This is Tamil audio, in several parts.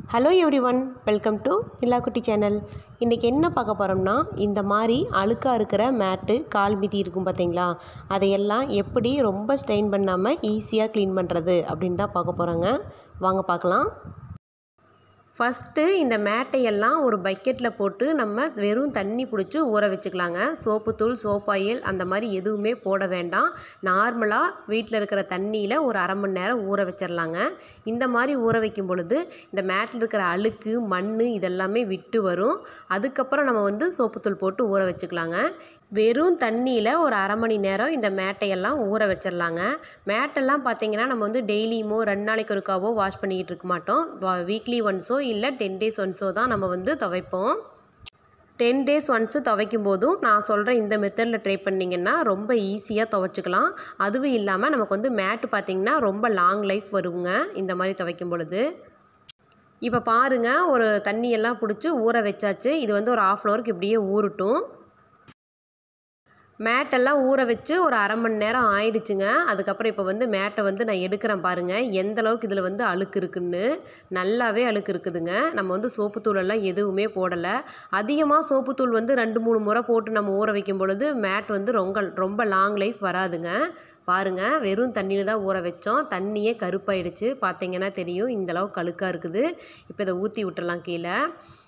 hello everyone welcome to Nilakutti channel இன்றைக்கி என்ன பார்க்க போகிறோம்னா இந்த மாதிரி அழுக்காக இருக்கிற மேட்டு கால் மிதி இருக்கும் பார்த்தீங்களா அதையெல்லாம் எப்படி ரொம்ப ஸ்ட்ரெயின் பண்ணாமல் ஈஸியாக க்ளீன் பண்ணுறது அப்படின்னு தான் பார்க்க போகிறோங்க வாங்க பார்க்கலாம் ஃபஸ்ட்டு இந்த மேட்டையெல்லாம் ஒரு பக்கெட்டில் போட்டு நம்ம வெறும் தண்ணி பிடிச்சி ஊற வச்சுக்கலாங்க சோப்புத்தூள் சோப் ஆயில் அந்த மாதிரி எதுவுமே போட வேண்டாம் நார்மலாக வீட்டில் இருக்கிற தண்ணியில் ஒரு அரை மணி நேரம் ஊற வச்சிடலாங்க இந்த மாதிரி ஊற வைக்கும் பொழுது இந்த மேட்டில் இருக்கிற அழுக்கு மண் இதெல்லாமே விட்டு வரும் அதுக்கப்புறம் நம்ம வந்து சோப்புத்தூள் போட்டு ஊற வச்சுக்கலாங்க வெறும் தண்ணியில் ஒரு அரை மணி நேரம் இந்த மேட்டையெல்லாம் ஊற வச்சிடலாங்க மேட்டெல்லாம் பார்த்தீங்கன்னா நம்ம வந்து டெய்லியுமோ ரெண்டு நாளைக்கு ஒருக்காவோ வாஷ் பண்ணிக்கிட்டு இருக்க மாட்டோம் வீக்லி ஒன்ஸோ இல்லை டென் டேஸ் ஒன்ஸோ தான் நம்ம வந்து துவைப்போம் டென் டேஸ் ஒன்ஸு துவைக்கும் போதும் நான் சொல்கிற இந்த மெத்தடில் ட்ரை பண்ணிங்கன்னா ரொம்ப ஈஸியாக துவைச்சிக்கலாம் அதுவும் இல்லாமல் நமக்கு வந்து மேட்டு பார்த்திங்கன்னா ரொம்ப லாங் லைஃப் வருங்க இந்த மாதிரி துவைக்கும் பொழுது இப்போ பாருங்கள் ஒரு தண்ணியெல்லாம் பிடிச்சி ஊற வச்சாச்சு இது வந்து ஒரு ஆஃப் அன் ஹவருக்கு இப்படியே ஊறட்டும் மேட்டெல்லாம் ஊற வச்சு ஒரு அரை மணி நேரம் ஆயிடுச்சுங்க அதுக்கப்புறம் இப்போ வந்து மேட்டை வந்து நான் எடுக்கிறேன் பாருங்கள் எந்த அளவுக்கு இதில் வந்து அழுக்கு இருக்குன்னு நல்லாவே அழுக்கு இருக்குதுங்க நம்ம வந்து சோப்புத்தூள் எல்லாம் எதுவுமே போடலை அதிகமாக சோப்புத்தூள் வந்து ரெண்டு மூணு முறை போட்டு நம்ம ஊற வைக்கும் பொழுது மேட் வந்து ரொம்ப ரொம்ப லாங் லைஃப் வராதுங்க பாருங்கள் வெறும் தண்ணியில் தான் ஊற வச்சோம் தண்ணியே கருப்பாயிடுச்சு பார்த்தீங்கன்னா தெரியும் இந்த அளவுக்கு அழுக்காக இருக்குது இப்போ இதை ஊற்றி விட்டுறலாம் கீழே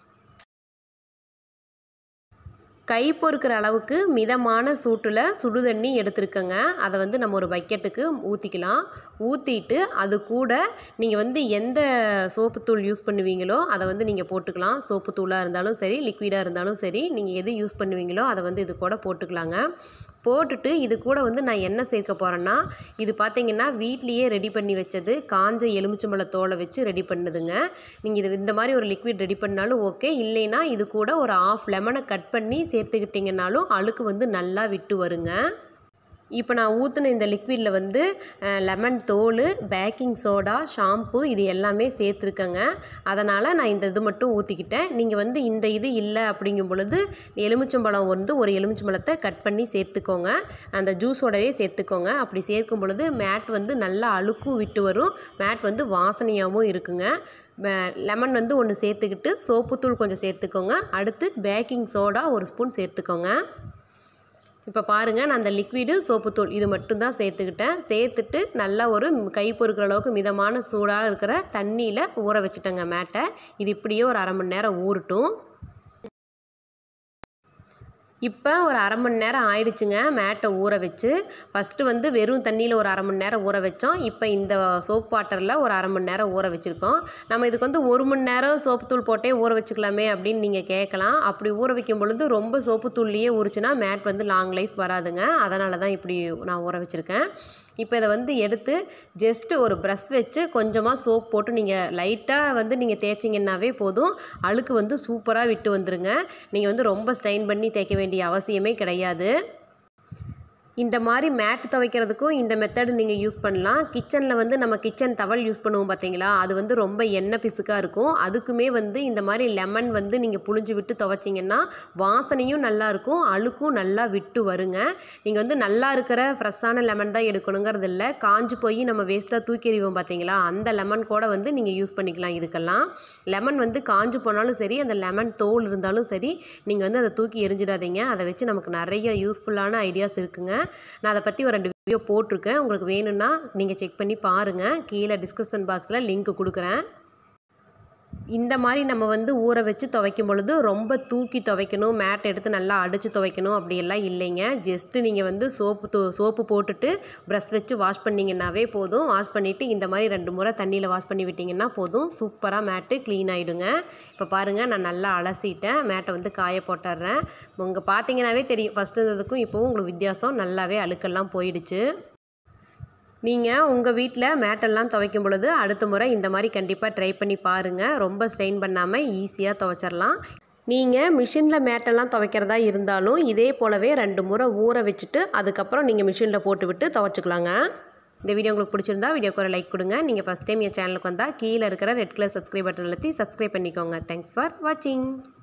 கை பொறுக்கிற அளவுக்கு மிதமான சூட்டில் சுடு தண்ணி எடுத்துருக்கங்க அதை வந்து நம்ம ஒரு பக்கெட்டுக்கு ஊற்றிக்கலாம் ஊற்றிட்டு அது கூட நீங்கள் வந்து எந்த சோப்புத்தூள் யூஸ் பண்ணுவீங்களோ அதை வந்து நீங்கள் போட்டுக்கலாம் சோப்புத்தூளாக இருந்தாலும் சரி லிக்விடாக இருந்தாலும் சரி நீங்கள் எது யூஸ் பண்ணுவீங்களோ அதை வந்து இது கூட போட்டுக்கலாங்க போட்டுட்டு இது கூட வந்து நான் என்ன சேர்க்க போகிறேன்னா இது பார்த்தீங்கன்னா வீட்லேயே ரெடி பண்ணி வச்சது காஞ்ச எலுமிச்சம்பழ தோலை வச்சு ரெடி பண்ணுதுங்க நீங்கள் இது இந்த மாதிரி ஒரு லிக்விட் ரெடி பண்ணாலும் ஓகே இல்லைன்னா இது கூட ஒரு ஆஃப் லெமனை கட் பண்ணி சேர்த்துக்கிட்டிங்கனாலும் அழுக்கு வந்து நல்லா விட்டு வருங்க இப்போ நான் ஊற்றின இந்த லிக்விடில் வந்து லெமன் தோல் பேக்கிங் சோடா ஷாம்பு இது எல்லாமே சேர்த்துருக்கேங்க அதனால் நான் இந்த இது மட்டும் ஊற்றிக்கிட்டேன் நீங்கள் வந்து இந்த இது இல்லை அப்படிங்கும் பொழுது எலுமிச்சம்பழம் வந்து ஒரு எலுமிச்சம்பழத்தை கட் பண்ணி சேர்த்துக்கோங்க அந்த ஜூஸோடவே சேர்த்துக்கோங்க அப்படி சேர்க்கும் பொழுது மேட் வந்து நல்லா அழுக்கும் விட்டு வரும் மேட் வந்து வாசனையாகவும் இருக்குங்க லெமன் வந்து ஒன்று சேர்த்துக்கிட்டு சோப்புத்தூள் கொஞ்சம் சேர்த்துக்கோங்க அடுத்து பேக்கிங் சோடா ஒரு ஸ்பூன் சேர்த்துக்கோங்க இப்போ பாருங்கள் நான் அந்த லிக்விடு சோப்புத்தூள் இது மட்டும்தான் சேர்த்துக்கிட்டேன் சேர்த்துட்டு நல்லா ஒரு கை பொறுக்கிற அளவுக்கு மிதமான சூடாக இருக்கிற தண்ணியில் ஊற வச்சுட்டேங்க மேட்டை இது இப்படியே ஒரு அரை மணி நேரம் ஊறட்டும் இப்போ ஒரு அரை மணி நேரம் ஆயிடுச்சுங்க மேட்டை ஊற வச்சு ஃபஸ்ட்டு வந்து வெறும் தண்ணியில் ஒரு அரை மணி நேரம் ஊற வச்சோம் இப்போ இந்த சோப் வாட்டரில் ஒரு அரை மணி நேரம் ஊற வச்சுருக்கோம் நம்ம இதுக்கு வந்து ஒரு மணி நேரம் சோப்புத்தூள் போட்டே ஊற வச்சுக்கலாமே அப்படின்னு நீங்கள் கேட்கலாம் அப்படி ஊற வைக்கும் பொழுது ரொம்ப சோப்புத்தூள்லேயே ஊறிச்சுன்னா மேட் வந்து லாங் லைஃப் வராதுங்க அதனால தான் இப்படி நான் ஊற வச்சுருக்கேன் இப்போ இதை வந்து எடுத்து ஜஸ்ட்டு ஒரு ப்ரஷ் வச்சு கொஞ்சமாக சோப் போட்டு நீங்கள் லைட்டாக வந்து நீங்கள் தேய்ச்சிங்கன்னாவே போதும் அழுக்கு வந்து சூப்பராக விட்டு வந்துருங்க நீங்கள் வந்து ரொம்ப ஸ்ட்ரெயின் பண்ணி தேய்க்க வேண்டிய அவசியமே கிடையாது இந்த மாதிரி மேட் துவைக்கிறதுக்கும் இந்த மெத்தடு நீங்கள் யூஸ் பண்ணலாம் கிச்சனில் வந்து நம்ம கிச்சன் டவல் யூஸ் பண்ணுவோம் பார்த்தீங்களா அது வந்து ரொம்ப எண்ணெய் பிசுக்காக இருக்கும் அதுக்குமே வந்து இந்த மாதிரி லெமன் வந்து நீங்கள் புழிஞ்சு விட்டு துவைச்சிங்கன்னா வாசனையும் நல்லாயிருக்கும் அழுக்கும் நல்லா விட்டு வருங்க நீங்கள் வந்து நல்லா இருக்கிற ஃப்ரெஷ்ஷான லெமன் தான் எடுக்கணுங்கிறது இல்லை காஞ்சு போய் நம்ம வேஸ்ட்டாக தூக்கி எறிவோம் பார்த்தீங்களா அந்த லெமன் கூட வந்து நீங்கள் யூஸ் பண்ணிக்கலாம் இதுக்கெல்லாம் லெமன் வந்து காஞ்சு போனாலும் சரி அந்த லெமன் தோல் இருந்தாலும் சரி நீங்கள் வந்து அதை தூக்கி எரிஞ்சிடாதீங்க அதை வச்சு நமக்கு நிறைய யூஸ்ஃபுல்லான ஐடியாஸ் இருக்குங்க நான் அதை பற்றி ஒரு ரெண்டு வீடியோ போட்டிருக்கேன் உங்களுக்கு வேணும்னா நீங்கள் செக் பண்ணி பாருங்கள் கீழே டிஸ்கிரிப்ஷன் பாக்ஸில் லிங்க் கொடுக்குறேன் இந்த மாதிரி நம்ம வந்து ஊற வச்சு துவைக்கும் பொழுது ரொம்ப தூக்கி துவைக்கணும் மேட் எடுத்து நல்லா அடித்து துவைக்கணும் அப்படியெல்லாம் இல்லைங்க ஜஸ்ட்டு நீங்கள் வந்து சோப்பு தூ சோப்பு போட்டுட்டு ப்ரஷ் வச்சு வாஷ் பண்ணிங்கன்னாவே போதும் வாஷ் பண்ணிவிட்டு இந்த மாதிரி ரெண்டு முறை தண்ணியில் வாஷ் பண்ணி விட்டிங்கன்னா போதும் சூப்பராக மேட்டு க்ளீன் ஆகிடுங்க இப்போ பாருங்கள் நான் நல்லா அலசிட்டேன் மேட்டை வந்து காய போட்டுடுறேன் உங்கள் பார்த்தீங்கன்னாவே தெரியும் ஃபஸ்ட்டு இருந்ததுக்கும் இப்போவும் உங்களுக்கு வித்தியாசம் நல்லாவே அழுக்கெல்லாம் போயிடுச்சு நீங்கள் உங்கள் வீட்டில் மேட்டெல்லாம் துவைக்கும் பொழுது அடுத்த முறை இந்த மாதிரி கண்டிப்பாக ட்ரை பண்ணி பாருங்கள் ரொம்ப ஸ்ட்ரெயின் பண்ணாமல் ஈஸியாக துவைச்சிடலாம் நீங்கள் மிஷினில் மேட்டெல்லாம் துவைக்கிறதா இருந்தாலும் இதே போலவே ரெண்டு முறை ஊற வச்சுட்டு அதுக்கப்புறம் நீங்கள் மிஷினில் போட்டுவிட்டு துவைச்சிக்கலாங்க இந்த வீடியோ உங்களுக்கு பிடிச்சிருந்தா வீடியோக்கு ஒரு லைக் கொடுங்க நீங்கள் ஃபஸ்ட் டைம் என் சேனலுக்கு வந்தால் கீழே இருக்கிற ரெட் கலர் சப்ஸ்கிரைப் பட்டன் அழுத்தி சப்ஸ்கிரைப் பண்ணிக்கோங்க தேங்க்ஸ் ஃபார் வாட்சிங்